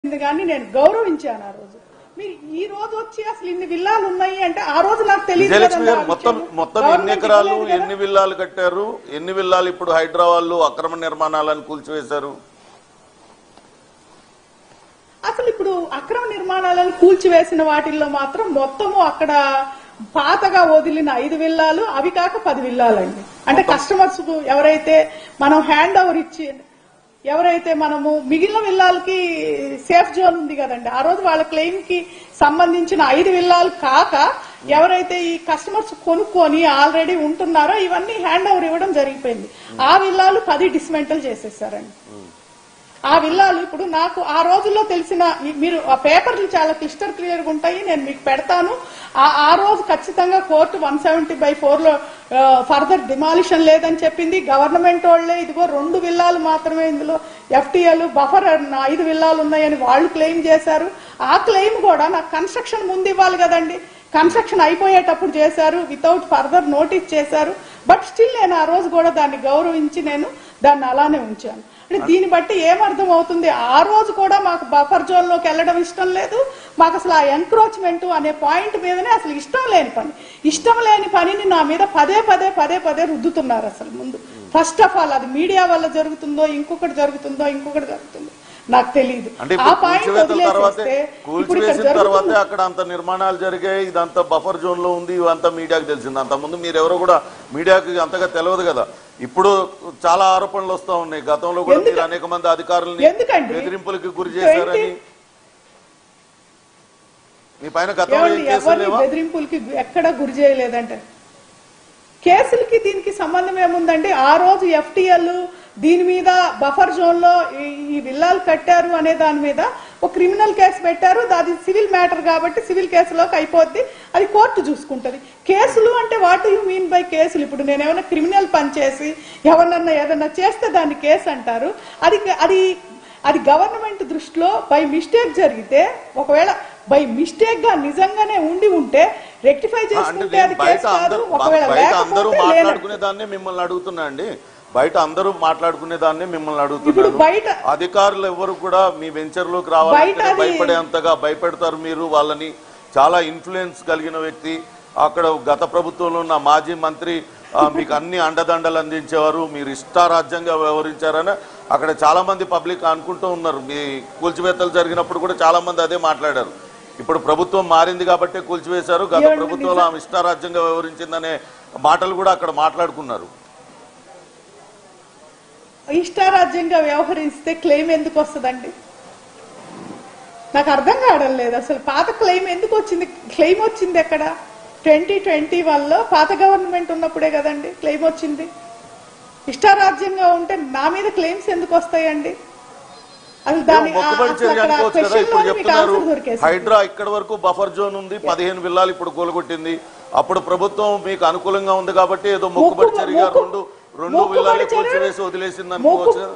ఉంది కానీ నేను గౌరవించాను ఆ రోజు మీరు ఈ రోజు వచ్చి అసలు ఇన్ని విల్లాలు ఉన్నాయి అంటే ఆ రోజు నాకు తెలియదు విజయలక్ష్మి కదండి గారు ఆ మొత్తం విషయం. మొత్తం ఎన్ని గవర్నమెంట్ ఎకరాలు ఇవ్వలేదు కదా. ఎన్ని విల్లాలు కట్టారు ఎన్ని విల్లాలు ఇప్పుడు హైదరాబాద్ అక్రమ నిర్మాణాలను కూల్చివేశారు అసలు ఇప్పుడు అక్రమ నిర్మాణాలను కూల్చివేసిన వాటిల్లో మాత్రం మొత్తము అక్కడ పాతగా వదిలిన ఐదు విల్లాలు అవి కాక పది విల్లాలండి అంటే కస్టమర్స్ కు ఎవరైతే మనం హ్యాండ్ ఓవర్ ఇచ్చి ఎవరైతే మనము మిగిలిన విల్లాలకి సేఫ్ జోన్ ఉంది కదండి ఆ రోజు వాళ్ళ క్లెయిమ్ కి సంబంధించిన ఐదు విల్లాలు కాక ఎవరైతే ఈ కస్టమర్స్ కొనుక్కొని ఆల్రెడీ ఉంటున్నారో ఇవన్నీ హ్యాండ్ ఓవర్ ఇవ్వడం జరిగిపోయింది ఆ విల్లాలు పది డిస్మెంటల్ చేసేసారండి ఆ విల్లాలు ఇప్పుడు నాకు ఆ రోజుల్లో తెలిసిన మీ- మీరు ఆ పేపర్లు చాలా క్లిస్టర్ క్లియర్ గా ఉంటాయి నేను మీకు పెడతాను ఆ ఆ రోజు ఖచ్చితంగా court one seventy by four లో ఫర్దర్ డిమాలిషన్ లేదని చెప్పింది గవర్నమెంట్ వాళ్ళే ఇదిగో రెండు విల్లాలు మాత్రమే ఇందులో ఎఫ్టీఎల్ బఫర్ ఐదు విల్లాలు ఉన్నాయని వాళ్ళు క్లెయిమ్ చేశారు ఆ క్లెయిమ్ కూడా నాకు కన్స్ట్రక్షన్ ముందు ఇవ్వాలి కదండి కన్స్ట్రక్షన్ అయిపోయేటప్పుడు చేశారు వితౌట్ ఫర్దర్ నోటీస్ చేశారు బట్ స్టిల్ నేను ఆ రోజు కూడా దాన్ని గౌరవించి నేను దాన్ని అలానే ఉంచాను అంటే దీన్ని బట్టి ఏమర్థం అవుతుంది ఆ రోజు కూడా మాకు బఫర్ జోన్ లోకి వెళ్ళడం ఇష్టం లేదు మాకు అసలు ఆ ఎంక్రోచ్మెంట్ అనే పాయింట్ మీదనే అసలు ఇష్టం లేని పని ఇష్టం లేని పనిని నా మీద పదే పదే పదే పదే రుద్దుతున్నారు అసలు ముందు ఫస్ట్ ఆఫ్ ఆల్ అది మీడియా వల్ల జరుగుతుందో ఇంకొకటి జరుగుతుందో ఇంకొకటి జరుగుతుందో నాకు తెలియదు అంటే ఆ ఇప్పుడు పాయింట్ కూల్చివేతల తర్వాతే వదిలేసేస్తే ఇప్పుడు ఇక్కడ కూల్చివేసిన జరుగుతున్న తర్వాతే అక్కడ అంత నిర్మాణాలు జరిగాయి ఇదంతా బఫర్ జోన్ లో ఉంది ఇవంతా మీడియాకు తెలిసింది అంత ముందు మీరు ఎవరో కూడా మీడియాకి అంతగా తెలియదు కదా ఇప్పుడు చాలా ఆరోపణలు వస్తా ఉన్నాయి గతంలో కూడా ఎందుకు- మీరు అనేక మంది అధికారులని ఎందుకండి? బెదిరింపులకి గురి చేశారని మీ పైన గతంలో ఏం ఏమండి కేసులు ఎవరిని లేవా బెదిరింపులకి ఎక్కడ గురి చేయలేదంటే కేసులకి దీనికి సంబంధం ఏముందండి ఆ రోజు ఎఫ్టీఎల్ దీని మీద బఫర్ జోన్ లో ఈ- ఈ విల్లాలు కట్టారు అనే దాని మీద ఒక క్రిమినల్ కేసు పెట్టారు అది సివిల్ మ్యాటర్ కాబట్టి సివిల్ కేసులోకి అయిపోద్ది అది కోర్టు చూసుకుంటది కేసులు అంటే వాట్ యు మీన్ బై కేసులు ఇప్పుడు నేను ఏమైనా క్రిమినల్ పని చేసి ఎవరినన్నా ఏదన్నా చేస్తే దాన్ని కేసు అంటారు అది అది అది గవర్నమెంట్ దృష్టిలో బై మిస్టేక్ జరిగితే ఒకవేళ బై మిస్టేక్ గా నిజంగానే ఉండి ఉంటే రెక్టిఫై అంటే చేసుకుంటే నేను అది బయట కేసు కాదు అందరూ ఒకవేళ బయట అందరూ లేకపోతే లేనట్టు. మాట్లాడుకునే దాన్నే మిమ్మల్ని అడుగుతున్నా అండి బయట అందరూ మాట్లాడుకునే దాన్నే మిమ్మల్ని ఇప్పుడు అడుగుతున్నాను బయట అధికారులు ఎవరు కూడా మీ వెంచర్ లోకి రావాలంటే బయట అది- భయపడేంతగా భయపెడతారు మీరు వాళ్ళని చాలా ఇన్ఫ్లుయెన్స్ కలిగిన వ్యక్తి అక్కడ గత ప్రభుత్వంలో ఉన్న మాజీ మంత్రి ఆ, మీకు అన్ని అండదండలు అందించేవారు మీరు ఇష్టారాజ్యంగా వ్యవహరించారని అక్కడ చాలా మంది పబ్లిక్ అనుకుంటూ ఉన్నారు మీ కూల్చివేతలు జరిగినప్పుడు కూడా చాలా మంది అదే మాట్లాడారు ఇప్పుడు ప్రభుత్వం మారింది కాబట్టి కూల్చివేశారు గత ఏమండి ప్రభుత్వంలో ఆమె ఇష్టారాజ్యంగా వ్యవహరించిందనే మాటలు కూడా అక్కడ మాట్లాడుకున్నారు ఇష్టారాజ్యంగా వ్యవహరిస్తే క్లెయిమ్ ఎందుకు వస్తుందండి నాకు అర్థం కావడం లేదు అసలు పాత క్లెయిమ్ ఎందుకు వచ్చింది క్లెయిమ్ వచ్చింది ఎక్కడ ట్వంటీ ట్వంటీ వన్లో పాత గవర్నమెంట్ ఉన్నప్పుడే కదండి క్లెయిమ్ వచ్చింది ఇష్టారాజ్యంగా ఉంటే నా మీద క్లెయిమ్స్ ఎందుకు వస్తాయండి అసలు దాని ఆ- మొక్కుబడి అసలు చర్య అక్కడ అనుకోవచ్చు కదా question ఇప్పుడు లోనే మీకు చెప్తున్నారు answer దొరికేసింది. హైడ్రా ఇక్కడ వరకు బఫర్ జోన్ ఉంది పదిహేను విల్లాలు ఇప్పుడు కూలగొట్టింది అప్పుడు ప్రభుత్వం మీకు అనుకూలంగా ఉంది కాబట్టి ఏదో మొక్కుబడి మొక్కు- చర్యగా మొక్కు- రెండు రెండు మొక్కుబడి విల్లాలు చర్య- కూల్చివేసి వదిలేసింది అనుకోవచ్చు కదా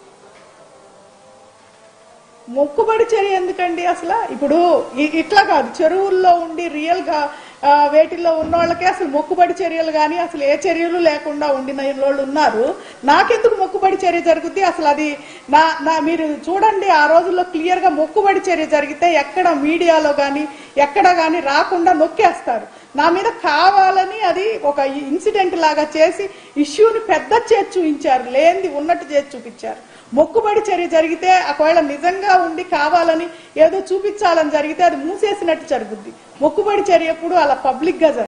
మొక్కుబడి చర్య ఎందుకండి అసలు ఇప్పుడు ఇ- ఇట్లా కాదు చెరువుల్లో ఉండి రియల్ గా ఆ, వేటిల్లో ఉన్న వాళ్ళకే అసలు మొక్కుబడి చర్యలు కానీ అసలు ఏ చర్యలు లేకుండా ఉండిన వాళ్ళు ఉన్నారు నాకెందుకు మొక్కుబడి చర్య జరుగుద్ది అసలు అది నా నా మీరు చూడండి ఆ రోజుల్లో క్లియర్ గా మొక్కుబడి చర్య జరిగితే ఎక్కడ మీడియాలో కానీ ఎక్కడ కానీ రాకుండా నొక్కేస్తారు నా మీద కావాలని అది ఒక ఇన్సిడెంట్ లాగా చేసి ఇష్యూని పెద్ద చేసి చూపించారు లేనిది ఉన్నట్టు చేసి చూపించారు మొక్కుబడి చర్య జరిగితే ఒకవేళ నిజంగా ఉండి కావాలని ఏదో చూపించాలని జరిగితే అది మూసేసినట్టు జరుగుద్ది మొక్కుబడి చర్య ఎప్పుడు అలా పబ్లిక్ గా జరగదు